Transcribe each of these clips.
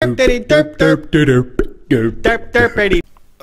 Derpity derp derp derp derp derp derpity.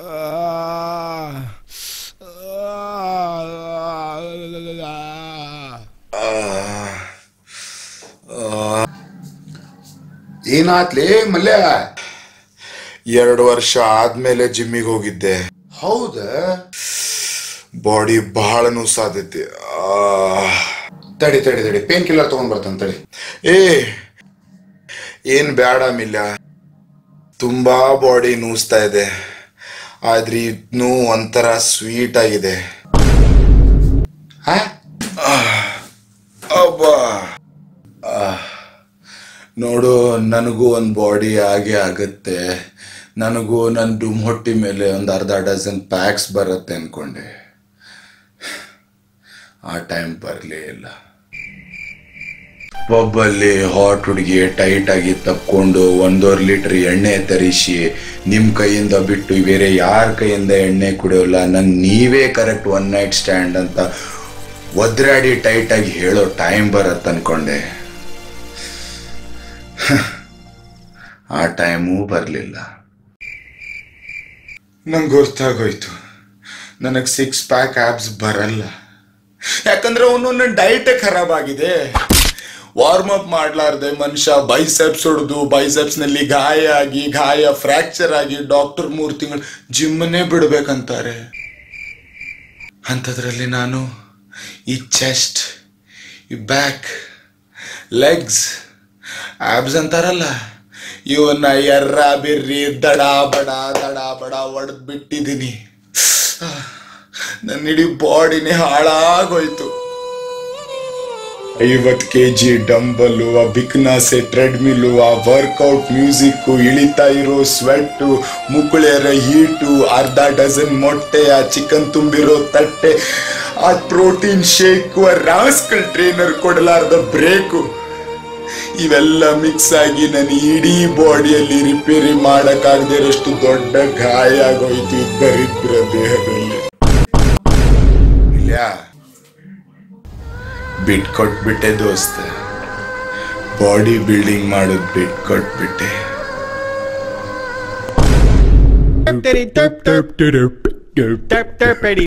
ಏನಾತ್ಲೇ Mallya ಎರಡು ವರ್ಷ ಆದ್ಮೇಲೆ ಜಿಮ್ಮಿಗೆ ಹೋಗಿದ್ದೆ ಹೌದ ಬಾಡಿ ಬಹಳ ನುಸಾದೈತಿ ತಡಿ ತಡಿ ತಡಿ ಪೇನ್ ಕಿಲ್ಲರ್ ತಗೊಂಡ್ ಬರ್ತಾನೆ ತಡಿ ಏ ಏನ್ ಬೇಡ ಮಿಲ್ಲ ತುಂಬಾ ಬಾಡಿ ನೂಸ್ತಾ ಇದೆ ಆದ್ರೆ ಇನ್ನೂ ಒಂಥರ ಸ್ವೀಟ್ ಆಗಿದೆ ಹಾ ಅಬ್ಬಾ ಆಹ್. ನೋಡು ನನಗೂ ಒಂದು ಬಾಡಿ ಹಾಗೆ ಆಗುತ್ತೆ ನನಗೂ ನನ್ನ ಡುಮ್ ಹೊಟ್ಟಿ ಮೇಲೆ ಒಂದು ಅರ್ಧ ಡಜನ್ ಪ್ಯಾಕ್ಸ್ ಬರುತ್ತೆ ಅನ್ಕೊಂಡೆ ಆ ಟೈಮ್ ಬರಲೇ ಇಲ್ಲ ಪಬ್ಬಲ್ಲಿ ಹಾಟ್ ಹುಡುಗಿ ಟೈಟ್ ಆಗಿ ತಕ್ಕೊಂಡು ಒಂದೂವರೆ ಲೀಟರ್ ಎಣ್ಣೆ ತರಿಸಿ ನಿಮ್ಮ ಕೈಯಿಂದ ಬಿಟ್ಟು ಬೇರೆ ಯಾರ ಕೈಯಿಂದ ಎಣ್ಣೆ ಕುಡಿಯೋಲ್ಲ ನಂಗೆ ನೀವೇ ಕರೆಕ್ಟ್ ಒನ್ ನೈಟ್ ಸ್ಟ್ಯಾಂಡ್ ಅಂತ ಒದ್ರಾಡಿ ಟೈಟ್ ಆಗಿ ಹೇಳೋ ಟೈಮ್ ಬರತ್ತೆ ಅನ್ಕೊಂಡೆ ಆ ಟೈಮೂ ಬರಲಿಲ್ಲ ನಂಗೆ ಗೊತ್ತಾಗೋಯ್ತು ನನಗೆ ಸಿಕ್ಸ್ ಪ್ಯಾಕ್ ಆ್ಯಬ್ಸ್ ಬರಲ್ಲ ಯಾಕಂದ್ರೆ ಅವನು ನನ್ನ ಡೈಟೇ ಖರಾಬ್ ಆಗಿದೆ ವಾರ್ಮ್ ಅಪ್ ಮಾಡ್ಲಾರ್ದೆ ಮನುಷ್ಯ ಬೈಸೆಪ್ಸ್ ಹೊಡೆದು ಬೈಸೆಪ್ಸ್ ನಲ್ಲಿ ಗಾಯ ಆಗಿ ಗಾಯ ಫ್ರಾಕ್ಚರ್ ಆಗಿ ಡಾಕ್ಟರ್ ಮೂರು ತಿಂಗಳು ಜಿಮ್ಮನ್ನೇ ಬಿಡ್ಬೇಕಂತಾರೆ ಅಂಥದ್ರಲ್ಲಿ ನಾನು ಈ ಚೆಸ್ಟ್ ಈ ಬ್ಯಾಕ್ ಲೆಗ್ಸ್ ಆಬ್ಸ್ ಅಂತಾರಲ್ಲ ಇವನ್ನ ಎರ್ರ ಬಿರ್ರಿ ದಡ ಬಡ ದಡ ಬಡ ಒಡೆದ್ ಬಿಟ್ಟಿದ್ದೀನಿ ನನ್ನ ಇಡೀ ಬಾಡಿನೇ ಹಾಳಾಗೋಯ್ತು ಐವತ್ತು ಕೆ ಜಿ ಡಂಬಲು ಆ ಬಿಕ್ನಾಸೆ ಟ್ರೆಡ್ಮಿಲ್ಲು ಆ ವರ್ಕೌಟ್ ಮ್ಯೂಸಿಕ್ಕು ಇಳಿತಾ ಇರೋ ಸ್ವೆಟ್ಟು ಮುಕ್ಕುಳೆಯರ ಹೀಟು ಅರ್ಧ ಡಜನ್ ಮೊಟ್ಟೆ ಆ ಚಿಕನ್ ತುಂಬಿರೋ ತಟ್ಟೆ ಆ ಪ್ರೋಟೀನ್ ಶೇಕು ಆ ರಾಸ್ಕಲ್ ಟ್ರೈನರ್ ಕೊಡಲಾರ್ದ ಬ್ರೇಕು ಇವೆಲ್ಲ ಮಿಕ್ಸ್ ಆಗಿ ನನ್ನ ಇಡೀ ಬಾಡಿಯಲ್ಲಿ ರಿಪೇರಿ ಮಾಡಕ್ಕಾಗದೇ ಇರೋಷ್ಟು ದೊಡ್ಡ ಗಾಯ ಆಗೋಯ್ತು ಈ ದರಿದ್ರ ದೇಹದಲ್ಲಿ ಇಲ್ಲ ಬಿಟ್ ಕೊಟ್ಬಿಟ್ಟೆ ದೋಸ್ತ ಬಾಡಿ ಬಿಲ್ಡಿಂಗ್ ಮಾಡೋದು ಬಿಟ್ ಕೊಟ್ಬಿಟ್ಟೆ Derpity derp derp derp derp derp derpity.